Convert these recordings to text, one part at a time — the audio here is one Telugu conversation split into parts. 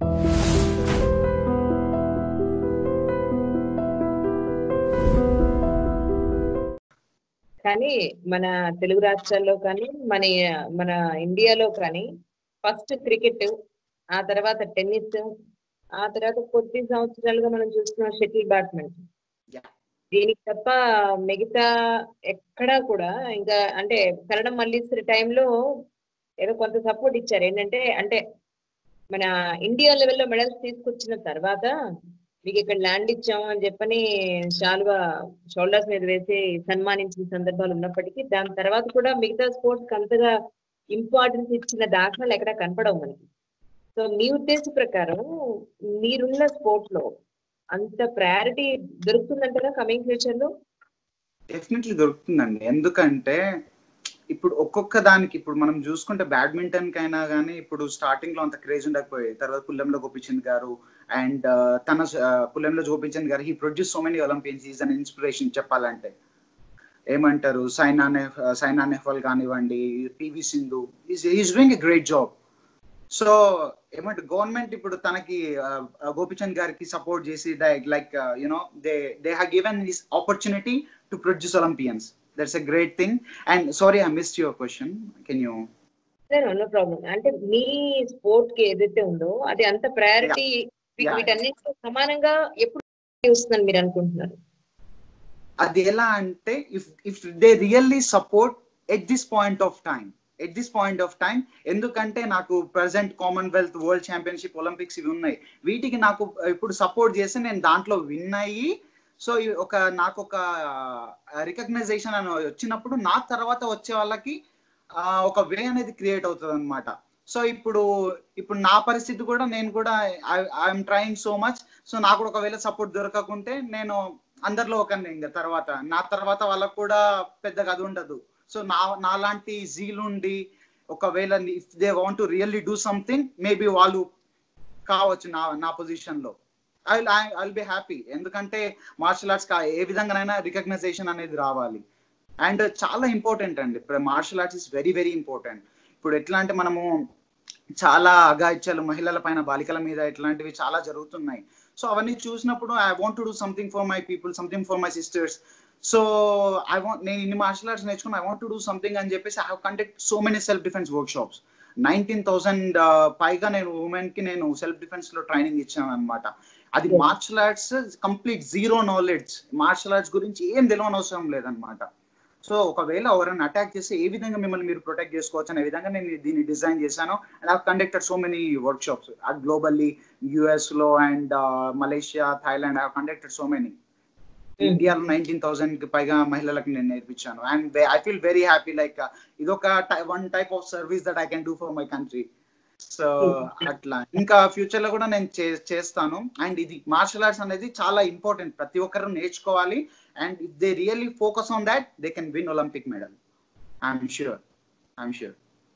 కానీ మన తెలుగు రాష్ట్రాల్లో కానీ మన మన ఇండియాలో కానీ ఫస్ట్ క్రికెట్ ఆ తర్వాత టెన్నిస్ ఆ తర్వాత కొద్ది సంవత్సరాలుగా మనం చూస్తున్నాం షటిల్ బ్యాడ్మింటన్ Yeah. దీనికి తప్ప మిగతా ఎక్కడా కూడా ఇంకా అంటే కన్నడం మళ్ళీ టైంలో ఏదో కొంత సపోర్ట్ ఇచ్చారు ఏంటంటే అంటే మన ఇండియా లెవెల్లో మెడల్స్ తీసుకొచ్చిన తర్వాత మీకు ఇక్కడ ల్యాండ్ ఇచ్చాము అని చెప్పని చాలుగా షోల్డర్స్ మీద వేసి సన్మానించిన సందర్భాలు ఉన్నప్పటికీ దాని తర్వాత కూడా మిగతా స్పోర్ట్స్ అంతగా ఇంపార్టెన్స్ ఇచ్చిన దాఖలాలు ఎక్కడ కనపడవు మనకి సో మీ ఉద్దేశ ప్రకారం మీరున్న స్పోర్ట్ లో అంత ప్రయారిటీ దొరుకుతుందంటారా కమింగ్ ఫ్యూచర్ లో డెఫినెట్లీ దొరుకుతుందండి ఎందుకంటే ఇప్పుడు ఒక్కొక్క దానికి ఇప్పుడు మనం చూసుకుంటే బ్యాడ్మింటన్ కైనా కానీ ఇప్పుడు స్టార్టింగ్ లో అంత క్రేజ్ ఉండకపోయేది తర్వాత పుల్లంలో గోపిచంద్ గారు అండ్ తన uh, పుల్లంలో గోపిచంద్ గారు he produce so many Olympians is an inspiration చెప్పాలంటే ఏమంటారు సైనా నెహ్ సైనా నెహ్వాల్ కానివ్వండి PV Sindhu is is doing a great job so ఏమంటే గవర్నమెంట్ ఇప్పుడు తనకి uh, గోపిచంద్ గారికి సపోర్ట్ చేసి like you know they they have given this opportunity to produce Olympians that's a great thing and sorry I missed your question can you no problem అంటే మీ స్పోర్ట్ కి ఏదైతే ఉందో అది అంత ప్రయారిటీ Yeah. వీటన్నిటితో సమానంగా ఎప్పుడు వస్తుందని మీరు అనుకుంటున్నారు అది ఎలా అంటే if if they really support at this point of time at this point of time ఎందుకంటే నాకు present Commonwealth world championship Olympics ఇవి ఉన్నాయి వీటికి నాకు ఇప్పుడు సపోర్ట్ చేసి నేను దాంట్లో విన్ అయ్యి సో ఒక నాకు ఒక రికగ్నైజేషన్ అని వచ్చినప్పుడు నా తర్వాత వచ్చే వాళ్ళకి ఆ, ఒక వే అనేది క్రియేట్ అవుతుంది అనమాట సో ఇప్పుడు ఇప్పుడు నా పరిస్థితి కూడా నేను కూడా I'm trying so much so నాకు కూడా ఒకవేళ సపోర్ట్ దొరకకుంటే నేను అందరిలో ఒకరిని ఇంకా తర్వాత నా తర్వాత వాళ్ళకు కూడా పెద్దగా అది ఉండదు సో నా నాలాంటి జీల్ ఉండి ఒకవేళ if they want to really do something maybe వాళ్ళు కావచ్చు నా నా పొజిషన్ లో ఐ ఐ బి హ్యాపీ ఎందుకంటే మార్షల్ ఆర్ట్స్ ఏ విధంగానైనా రికగ్నైజేషన్ అనేది రావాలి అండ్ చాలా ఇంపార్టెంట్ అండి ఇప్పుడు martial arts is very very important ఇప్పుడు ఎట్లా అంటే మనము చాలా అగాయిత్యాలు మహిళల పైన బాలికల మీద ఇట్లాంటివి చాలా జరుగుతున్నాయి సో అవన్నీ చూసినప్పుడు I want to do something for my people something for my sisters so I want నేను ఇన్ని మార్షల్ ఆర్ట్స్ నేర్చుకుని I want to do something అని చెప్పేసి I have conduct so many self defence workshops nineteen thousand పైగా నేను ఉమెన్ కి నేను సెల్ఫ్ డిఫెన్స్ లో ట్రైనింగ్ ఇచ్చాను అనమాట అది martial arts complete zero knowledge martial arts గురించి ఏం తెలియని అవసరం లేదనమాట సో ఒకవేళ ఎవరైనా అటాక్ చేస్తే ఏ విధంగా మిమ్మల్ని మీరు ప్రొటెక్ట్ చేసుకోవచ్చు అనే విధంగా నేను దీన్ని డిజైన్ చేశాను and have conducted so many workshops globally US లో and Malaysia Thailand I conducted so many ఇండియాలో నైన్టీన్ థౌసండ్ కి పైగా మహిళలకు నేను నేర్పించాను and I feel very happy like ఇదొక one type of service that I can do for my country so అట్లా ఇంకా ఫ్యూచర్ లో కూడా నేను చే- చేస్తాను అండ్ ఇది మార్షల్ ఆర్ట్స్ అనేది చాలా ఇంపార్టెంట్ ప్రతి ఒక్కరు నేర్చుకోవాలి and if they really focus on that they can win Olympic medal I'm sure I'm sure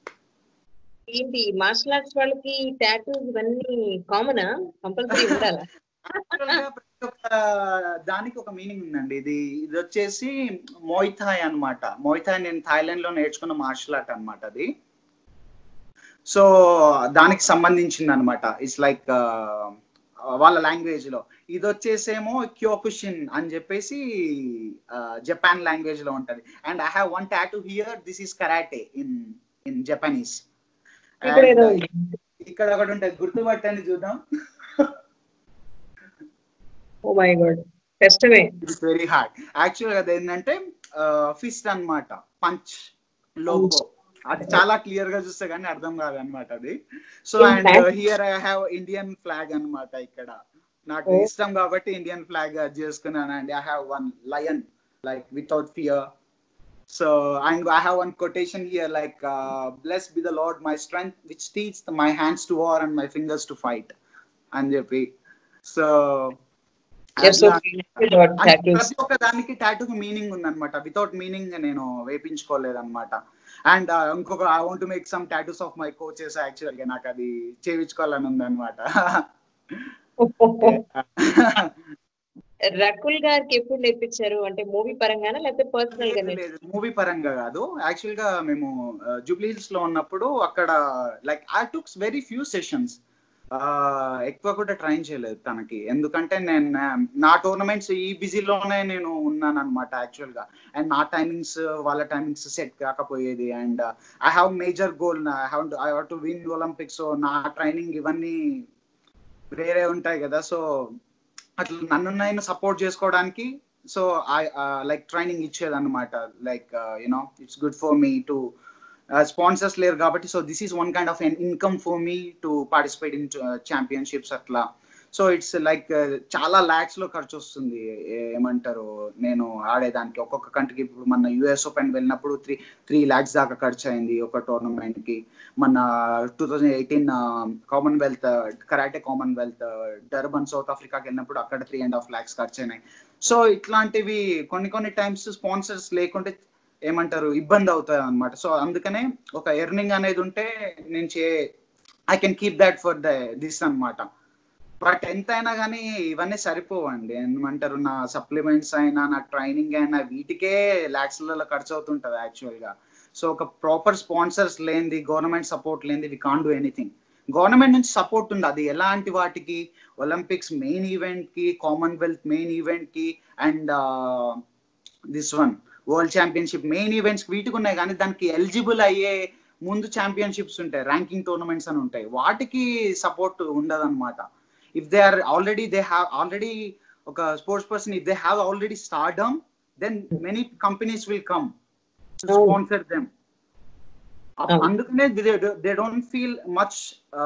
ఏంటి మార్షల్ ఆర్ట్స్ వాళ్ళకి టాటూస్ ఇవన్నీ కామనా కంపల్సరీ ఉండాలా ప్రతి ఒక్క దానికి ఒక మీనింగ్ ఉందండి ఇది ఇది వచ్చేసి మోయిథాయ్ అన్నమాట మోయిథాయ్ నేను థాయిలాండ్ లో నేర్చుకున్న మార్షల్ ఆర్ట్ అన్నమాట అది సో దానికి సంబంధించింది అనమాట ఇట్స్ లైక్ వాళ్ళ లాంగ్వేజ్ లో ఇది వచ్చేసేమో క్యోకుషిన్ అని చెప్పేసి జపాన్ లాంగ్వేజ్ లో ఉంటది and I have one tattoo here this is karate in in Japanese ఇక్కడ ఏదో ఉంది. ఇక్కడ ఒకటి ఉంటుంది గుర్తుపట్టండి చూద్దాం ఓ మై గాడ్ కష్టమే ఇట్స్ వెరీ హార్డ్ యాక్చువల్ గా అది ఏంటంటే ఫిస్ట్ అన్నమాట పంచ్ లోగో అది చాలా క్లియర్ గా చూస్తే కానీ అర్థం కాదు అనమాట అది so In and fact- here I have Indian flag అన్నమాట ఇక్కడ నాకు Oh. ఇష్టం కాబట్టి ఇండియన్ ఫ్లాగ్ చేసుకున్నాను and I have one lion like without fear so and I have one quotation here like bless be the Lord my strength which teach my hands to war and my fingers to fight అని చెప్పి so You're so creative about అంటే tattoos. ప్రతి ఒక్క దానికి టాటూకి మీనింగ్ ఉందన్నమాట వితౌట్ మీనింగ్ నేను వేపించుకోలేదు అనమాట అండ్ ఇంకొక I want to make some tattoos of my coaches actual గా నాకు అది చేయించుకోవాలని ఉందన్నమాట రకుల్ గారికి ఎప్పుడు నేర్పించారు అంటే మూవీ పరంగానా లేకపోతే పర్సనల్ గా లేదు, లేదు మూవీ పరంగా కాదు యాక్చువల్ గా మేము జూబ్లీ హిల్స్ లో ఉన్నప్పుడు అక్కడ like I took very few sessions ఎక్కువ కూడా ట్రైన్ చేయలేదు తనకి ఎందుకంటే నేను నా టోర్నమెంట్స్ ఈ బిజీలోనే నేను ఉన్నాను అనమాట యాక్చువల్ గా అండ్ నా టైమింగ్స్ వాళ్ళ టైమింగ్స్ సెట్ కాకపోయేది and I have major goal I have I have to win Olympics so నా ట్రైనింగ్ ఇవన్నీ వేరే ఉంటాయి కదా సో అట్లా నన్ను నేను సపోర్ట్ చేసుకోవడానికి సో ఐ లైక్ ట్రైనింగ్ ఇచ్చేది అనమాట like you know it's good for me to sponsors లేరు కాబట్టి so this is one kind of an income for me to participate in championships అట్లా సో ఇట్స్ లైక్ చాలా ల్యాక్స్ లో ఖర్చు వస్తుంది ఏమంటారు నేను ఆడేదానికి ఒక్కొక్క కంట్రీకి ఇప్పుడు మన యుఎస్ ఓపెన్ వెళ్ళినప్పుడు త్రీ త్రీ ల్యాక్స్ దాకా ఖర్చు అయింది ఒక టోర్నమెంట్ కి మన two thousand eighteen Commonwealth karate Commonwealth Durban South ఆఫ్రికాకి వెళ్ళినప్పుడు అక్కడ త్రీ అండ్ హాఫ్ ల్యాక్స్ ఖర్చు అయినాయి సో ఇట్లాంటివి కొన్ని కొన్ని టైమ్స్ స్పాన్సర్స్ లేకుంటే ఏమంటారు ఇబ్బంది అవుతుంది అనమాట సో అందుకనే ఒక ఎర్నింగ్ అనేది ఉంటే నేను చే I can keep that for the this అనమాట బట్ ఎంత అయినా కానీ ఇవన్నీ సరిపోవండి ఏమంటారు నా సప్లిమెంట్స్ అయినా నా ట్రైనింగ్ అయినా వీటికే ల్యాక్స్లలో ఖర్చు అవుతుంటది యాక్చువల్ గా సో ఒక ప్రాపర్ స్పాన్సర్స్ లేనిది గవర్నమెంట్ సపోర్ట్ లేనిది we can't do anything government నుంచి సపోర్ట్ ఉంది అది ఎలాంటి వాటికి ఒలింపిక్స్ మెయిన్ ఈవెంట్ కి కామన్వెల్త్ మెయిన్ ఈవెంట్ కి and this one world championship main events వీటికి ఉన్నాయి కానీ దానికి ఎలిజిబుల్ అయ్యే ముందు ఛాంపియన్షిప్స్ ఉంటాయి ర్యాంకింగ్ టోర్నమెంట్స్ అని ఉంటాయి వాటికి సపోర్ట్ ఉండదన్నమాట if they are already they have already ఒక sports person if they have already stardom then many companies will come sponsor them అందుకనే దే డోంట్ ఫీల్ మచ్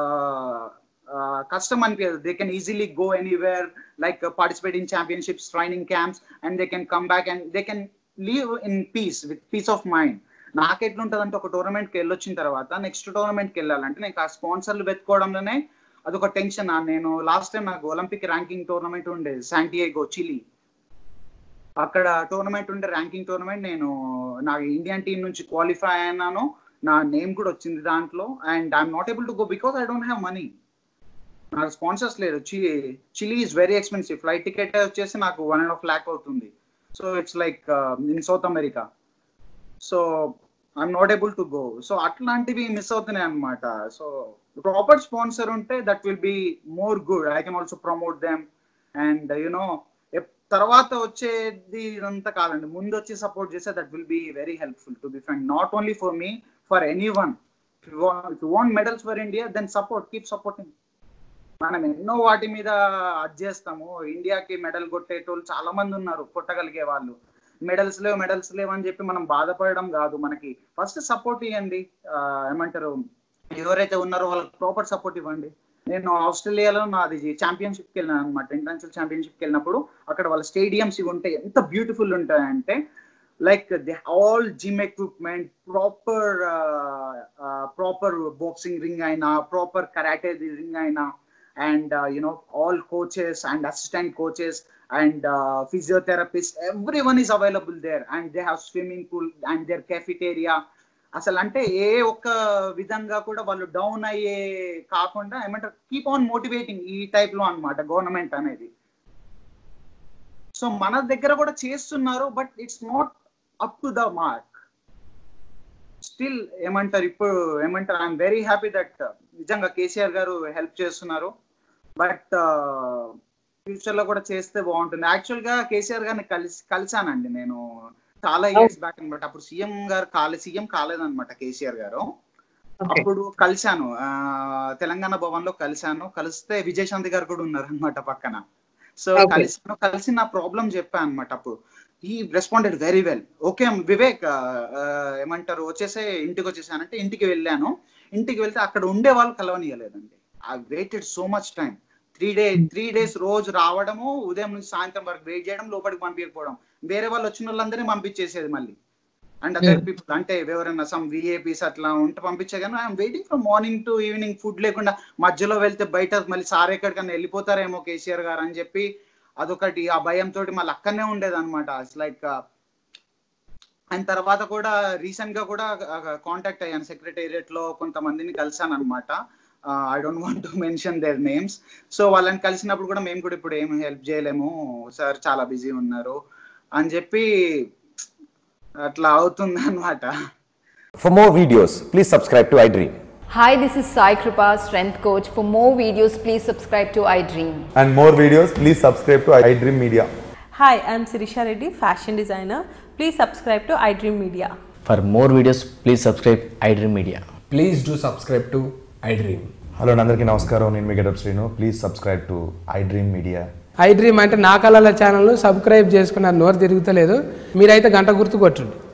కష్టం అనిపించదు they can easily go anywhere like participate in championships training camps and they can come back and they can leave in peace with peace of mind నాకు ఎట్లుంటదంటే ఒక టోర్నమెంట్కి వెళ్ళొచ్చిన తర్వాత నెక్స్ట్ టోర్నమెంట్కి వెళ్ళాలంటే నేను ఆ స్పాన్సర్లు వెతుకోవడంలోనే అదొక టెన్షన్ నేను లాస్ట్ టైం నాకు ఒలింపిక్ ర్యాంకింగ్ టోర్నమెంట్ ఉండేది శాంటియాగో చిలీ అక్కడ టోర్నమెంట్ ఉండే ర్యాంకింగ్ టోర్నమెంట్ నేను నా ఇండియన్ టీం నుంచి క్వాలిఫై అయినాను నా నేమ్ కూడా వచ్చింది దాంట్లో and I'm not able to go because I don't have money నాకు స్పాన్సర్స్ లేరు Chile is very expensive flight ticket వచ్చేసి నాకు వన్ అండ్ హాఫ్ ల్యాక్ అవుతుంది so it's like in South America so I'm not able to go so అట్లాంటివి మిస్ అవుతున్నాయి అనమాట సో ప్రాపర్ స్పాన్సర్ ఉంటే that will be more good I can also promote them and you know తర్వాత వచ్చేది ఇదంతా కాదండి ముందు వచ్చి సపోర్ట్ చేస్తే that will be very helpful to be friend not only for me for anyone want medals for India then support keep supporting మనం ఎన్నో వాటి మీద అది చేస్తాము ఇండియాకి మెడల్ కొట్టేటోళ్ళు చాలా మంది ఉన్నారు కొట్టగలిగే వాళ్ళు మెడల్స్ లేవు మెడల్స్ లేవు అని చెప్పి మనం బాధపడడం కాదు మనకి ఫస్ట్ సపోర్ట్ ఇవ్వండి ఏమంటారు ఎవరైతే ఉన్నారో వాళ్ళకి ప్రాపర్ సపోర్ట్ ఇవ్వండి నేను ఆస్ట్రేలియాలో నాది ఛాంపియన్షిప్కి వెళ్ళాను అనమాట ఇంటర్నేషనల్ ఛాంపియన్షిప్కి వెళ్ళినప్పుడు అక్కడ వాళ్ళ స్టేడియంస్ ఇవి ఉంటాయి ఎంత బ్యూటిఫుల్ ఉంటాయంటే like they all gym equipment proper proper boxing ring అయినా ప్రాపర్ కరాటే రింగ్ అయినా and uh, you know all coaches and assistant coaches and uh, physiotherapists everyone is available there and they have swimming pool and their cafeteria అసలు అంటే ఏ ఒక్క విధంగా కూడా వాళ్ళు డౌన్ అయ్యే కాకుండా ఏమంటారు కీప్ ఆన్ మోటివేటింగ్ ఈ టైప్ లో అనమాట గవర్నమెంట్ అనేది సో మన దగ్గర కూడా చేస్తున్నారు but it's not up to the mark still ఏమంటారు ఇప్పుడు ఏమంటారు ఐఎమ్ వెరీ హ్యాపీ దట్ నిజంగా కేసీఆర్ గారు హెల్ప్ చేస్తున్నారు బట్ ఫ్యూచర్ లో కూడా చేస్తే బాగుంటుంది యాక్చువల్ గా కేసీఆర్ గారిని కలిసి కలిసానండి నేను చాలా ఇయర్స్ బ్యాక్ అనమాట అప్పుడు సీఎం గారు కాలే సీఎం కాలేదన్నమాట కేసీఆర్ గారు అప్పుడు కలిశాను తెలంగాణ భవన్ లో కలిశాను కలిస్తే విజయశాంతి గారు కూడా ఉన్నారు అనమాట పక్కన సో కలిసాను కలిసి నా ప్రాబ్లం చెప్పా అనమాట అప్పుడు ఈ responded very well okay Vivek ఏమంటారు వచ్చేసే ఇంటికి వచ్చేసానంటే ఇంటికి వెళ్ళాను ఇంటికి వెళ్తే అక్కడ ఉండే వాళ్ళు కలవనీయలేదండి I waited so much time three day three days రోజు రావడము ఉదయం నుంచి సాయంత్రం వరకు వెయిట్ చేయడం లోపలికి పంపించకపోవడం వేరే వాళ్ళు వచ్చిన వాళ్ళందరినీ పంపించేసేది మళ్ళీ అండ్ అదర్ పీపుల్ అంటే ఎవరైనా సమ్ విఏపీస్ అట్లా ఉంటే పంపించే కానీ I'm waiting from morning to evening food లేకుండా మధ్యలో వెళ్తే బయట మళ్ళీ సార్ ఎక్కడికన్నా వెళ్ళిపోతారేమో కేసీఆర్ గారు అని చెప్పి అదొకటి ఆ భయంతో మళ్ళీ అక్కడనే ఉండేది అనమాట లైక్ అండ్ తర్వాత కూడా రీసెంట్ గా కూడా కాంటాక్ట్ అయ్యాను సెక్రటేరియట్ లో కొంతమందిని కలిసాను అనమాట I don't want to mention their names so వాళ్ళని కలిసినప్పుడు కూడా మేము కూడా ఇప్పుడు ఏం హెల్ప్ చేయలేము సార్ చాలా బిజీ ఉన్నారు అని చెప్పి అట్లా అవుతుంది అనమాట For more videos, please subscribe to iDream. Hi, this is Sai Kripa, strength coach. For more videos, please subscribe to iDream. and more videos, please subscribe to iDream Media. Hi, I'm Sirisha Reddy, fashion designer. Please subscribe to iDream Media. For more videos, please subscribe iDream Media. Please do subscribe to iDream. Hello అందరికీ నమస్కారం నేను మీ getup Srinu please subscribe to iDream media iDream అంటే నా కళల ఛానల్ సబ్స్క్రైబ్ చేసుకున్నారు నోరు తిరుగుతలేదు మీరైతే గంట గుర్తు కొట్టండి